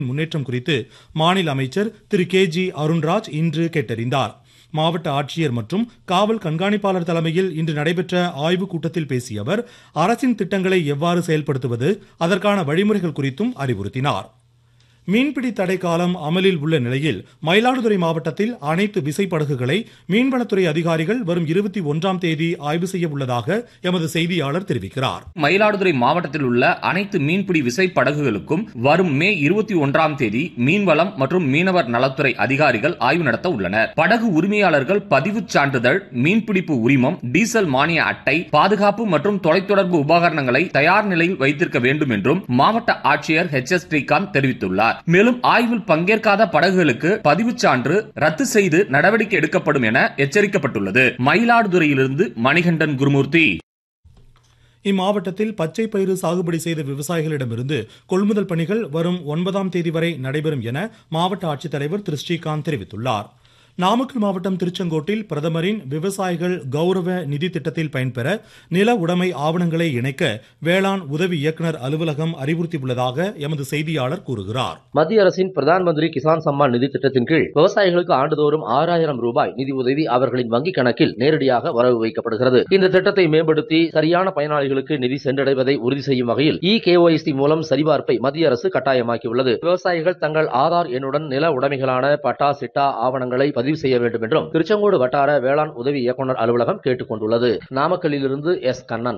முன்னேற்றம் குறித்து மாநில அமைச்சர் திரு கே ஜி அருண்ராஜ் இன்று கேட்டறிந்தார் மாவட்ட ஆட்சியர் மற்றும் காவல் கண்காணிப்பாளர் தலைமையில் இன்று நடைபெற்ற ஆய்வுக் கூட்டத்தில் பேசிய அவர் அரசின் திட்டங்களை எவ்வாறு செயல்படுத்துவது அதற்கான வழிமுறைகள் குறித்தும் அறிவுறுத்தினார் மீன்பிடி தடை காலம் அமலில் உள்ள நிலையில் மயிலாடுதுறை மாவட்டத்தில் அனைத்து விசைப்படகுகளை மீன்வளத்துறை அதிகாரிகள் வரும் இருபத்தி ஒன்றாம் தேதி ஆய்வு செய்ய உள்ளதாக எமது செய்தியாளர் தெரிவிக்கிறார் மயிலாடுதுறை மாவட்டத்தில் உள்ள அனைத்து மீன்பிடி விசை படகுகளுக்கும் வரும் மே இருபத்தி ஒன்றாம் தேதி மீன்வளம் மற்றும் மீனவர் நலத்துறை அதிகாரிகள் ஆய்வு நடத்த உள்ளனர் படகு உரிமையாளர்கள் பதிவுச் சான்றிதழ் மீன்பிடிப்பு உரிமம் டீசல் மானிய அட்டை பாதுகாப்பு மற்றும் தொலைத்தொடர்பு உபகரணங்களை தயார் நிலையில் வைத்திருக்க வேண்டும் என்றும் மாவட்ட ஆட்சியர் ஹெச் எஸ் ஸ்ரீகாந்த் தெரிவித்துள்ளார் மேலும் ஆய்வில் பங்கேற்காத படகுகளுக்கு பதிவுச் சான்று ரத்து செய்து நடவடிக்கை எடுக்கப்படும் என எச்சரிக்கப்பட்டுள்ளது மயிலாடுதுறையிலிருந்து மணிகண்டன் குருமூர்த்தி இம்மாவட்டத்தில் பச்சை பயிறு சாகுபடி செய்த விவசாயிகளிடமிருந்து கொள்முதல் பணிகள் வரும் ஒன்பதாம் தேதி வரை நடைபெறும் என மாவட்ட ஆட்சித்தலைவர் திரு ஸ்ரீகாந்த் தெரிவித்துள்ளார் நாமக்கல் மாவட்டம் திருச்செங்கோட்டில் பிரதமரின் விவசாயிகள் கௌரவ நிதி திட்டத்தில் பயன்பெற நில உடைமை ஆவணங்களை இணைக்க வேளாண் உதவி இயக்குநர் அலுவலகம் அறிவுறுத்தியுள்ளதாக எமது செய்தியாளர் கூறுகிறார் மத்திய அரசின் பிரதான் மந்திரி கிசான் சம்மான் நிதி திட்டத்தின் கீழ் விவசாயிகளுக்கு ஆண்டுதோறும் ஆறாயிரம் ரூபாய் நிதி உதவி அவர்களின் வங்கிக் கணக்கில் நேரடியாக வரவு வைக்கப்படுகிறது இந்த திட்டத்தை மேம்படுத்தி சரியான பயனாளிகளுக்கு நிதி சென்றடைவதை உறுதி செய்யும் வகையில் இ கேஒய்சி மூலம் சரிபார்ப்பை மத்திய அரசு கட்டாயமாக்கியுள்ளது விவசாயிகள் தங்கள் ஆதார் எண்ணுடன் நில உடைமைகளான பட்டா சிட்டா ஆவணங்களை பதிவு செய்ய வேண்டும் என்றும் திருச்செங்கோடு வட்டார வேளாண் உதவி இயக்குநர் அலுவலகம் கேட்டுக் கொண்டுள்ளது நாமக்கல்லிலிருந்து எஸ் கண்ணன்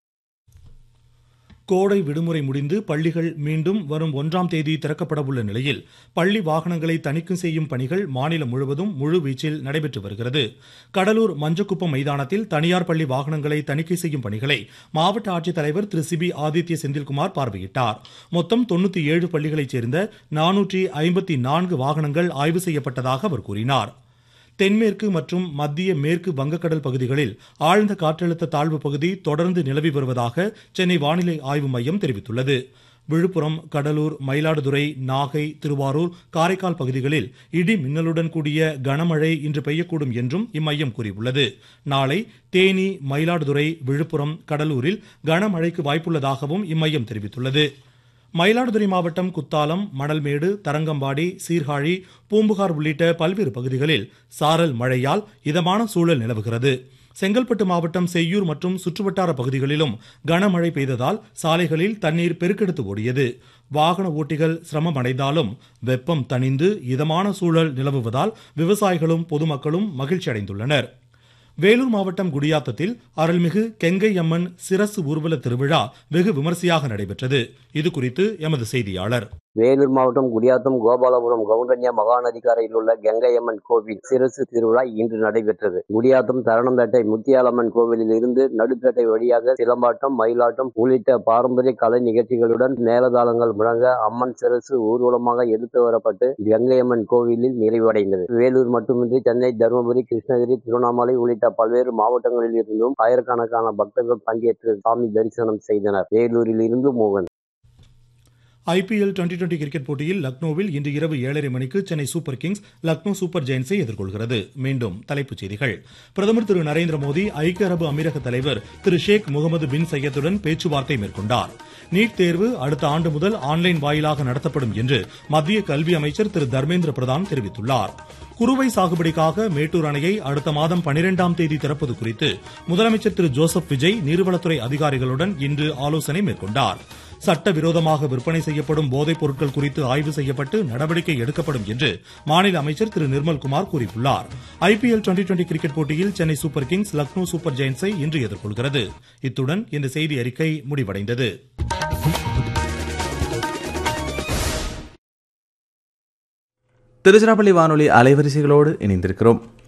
கோடை விடுமுறை முடிந்து பள்ளிகள் மீண்டும் வரும் ஒன்றாம் தேதி திறக்கப்பட உள்ள நிலையில் பள்ளி வாகனங்களை தணிக்கை செய்யும் பணிகள் மாநிலம் முழுவதும் முழு வீச்சில் நடைபெற்று வருகிறது கடலூர் மஞ்சக்குப்பம் மைதானத்தில் தனியார் பள்ளி வாகனங்களை தணிக்கை செய்யும் பணிகளை மாவட்ட ஆட்சித்தலைவர் திரு சிபி ஆதித்ய செந்தில்குமார் பார்வையிட்டார் மொத்தம் தொண்ணூத்தி ஏழு பள்ளிகளைச் சேர்ந்த நானூற்றி ஐம்பத்தி நான்கு வாகனங்கள் ஆய்வு செய்யப்பட்டதாக அவர் கூறினார் தென்மேற்கு மற்றும் மத்திய மேற்கு வங்கக்கடல் பகுதிகளில் ஆழ்ந்த காற்றழுத்த தாழ்வு பகுதி தொடர்ந்து நிலவி வருவதாக சென்னை வானிலை ஆய்வு மையம் தெரிவித்துள்ளது விழுப்புரம் கடலூர் மயிலாடுதுறை நாகை திருவாரூர் காரைக்கால் பகுதிகளில் இடி மின்னலுடன் கூடிய கனமழை இன்று பெய்யக்கூடும் என்றும் இம்மையம் கூறியுள்ளது நாளை தேனி மயிலாடுதுறை விழுப்புரம் கடலூரில் கனமழைக்கு வாய்ப்புள்ளதாகவும் இம்மையம் தெரிவித்துள்ளது மயிலாடுதுறை மாவட்டம் குத்தாலம் மணல்மேடு தரங்கம்பாடி சீர்காழி பூம்புகார் உள்ளிட்ட பல்வேறு பகுதிகளில் சாரல் மழையால் இதமான சூழல் நிலவுகிறது செங்கல்பட்டு மாவட்டம் செய்யூர் மற்றும் சுற்றுவட்டார பகுதிகளிலும் கனமழை பெய்ததால் சாலைகளில் தண்ணீர் பெருக்கெடுத்து ஓடியது வாகன ஓட்டிகள் சிரமம் அடைந்தாலும் வெப்பம் தணிந்து இதமான சூழல் நிலவுவதால் விவசாயிகளும் பொதுமக்களும் மகிழ்ச்சி அடைந்துள்ளனர் வேலூர் மாவட்டம் குடியாத்தத்தில் அருள்மிகு கெங்கை அம்மன் சிரசு ஊர்வல திருவிழா வெகு விமரிசையாக நடைபெற்றது இது குறித்து எமது செய்தியாளர் வேலூர் மாவட்டம் குடியாத்தம் கோபாலபுரம் கவுண்டன்யா மகாநதிக்கரையில் உள்ள கங்கையம்மன் கோவில் சிறசு திருவிழா இன்று நடைபெற்றது குடியாத்தம் தரணம்பேட்டை முத்தியாலம்மன் கோவிலில் இருந்து நடுப்பேட்டை வழியாக சிலம்பாட்டம் மயிலாட்டம் உள்ளிட்ட பாரம்பரிய கலை நிகழ்ச்சிகளுடன் மேலதாளங்கள் முழங்க அம்மன் சிறசு ஊர்வலமாக எடுத்து வரப்பட்டு கங்கையம்மன் கோவிலில் நிறைவடைந்தது வேலூர் மட்டுமின்றி சென்னை தருமபுரி கிருஷ்ணகிரி திருவண்ணாமலை உள்ளிட்ட பல்வேறு மாவட்டங்களில் இருந்தும் ஆயிரக்கணக்கான பக்தர்கள் பங்கேற்று சாமி தரிசனம் செய்தனர் வேலூரில் இருந்து மோகன் ஐபிஎல் டுவெண்டி டுவெண்டி கிரிக்கெட் போட்டியில் லக்னோவில் இன்று இரவு ஏழரை மணிக்கு Chennai super kings Lucknow super ஜெயின்ஸை எதிர்கொள்கிறது மீண்டும் தலைப்புச் செய்திகள் பிரதமர் திரு நரேந்திர மோடி ஐக்கிய அரபு அமீரக தலைவர் திரு ஷேக் முகமது பின் சையதுடன் பேச்சுவார்த்தை மேற்கொண்டார் நீட் தேர்வு அடுத்த ஆண்டு முதல் ஆன்லைன் வாயிலாக நடத்தப்படும் என்று மத்திய கல்வி அமைச்சர் திரு தர்மேந்திர பிரதான் தெரிவித்துள்ளார் குறுவை சாகுபடிக்காக மேட்டூர் அணையை அடுத்த மாதம் பனிரெண்டாம் தேதி திறப்பது குறித்து முதலமைச்சர் திரு ஜோசப் விஜய் நீர்வளத்துறை அதிகாரிகளுடன் இன்று ஆலோசனை மேற்கொண்டார் சட்டவிரோதமாக விற்பனை செய்யப்படும் போதைப் பொருட்கள் குறித்து ஆய்வு செய்யப்பட்டு நடவடிக்கை எடுக்கப்படும் என்று மாநில அமைச்சர் திரு நிர்மல்குமார் கூறியுள்ளார் ஐபிஎல் டுவெண்டி டுவெண்டி கிரிக்கெட் போட்டியில் Chennai super kings Lucknow super ஜெயின்ஸை இன்று எதிர்கொள்கிறது இத்துடன் இந்த செய்தி அறிக்கை முடிவடைந்தது திருச்சிராப்பள்ளி வானொலி அலைவரிசைகளோடு இணைந்திருக்கிறோம்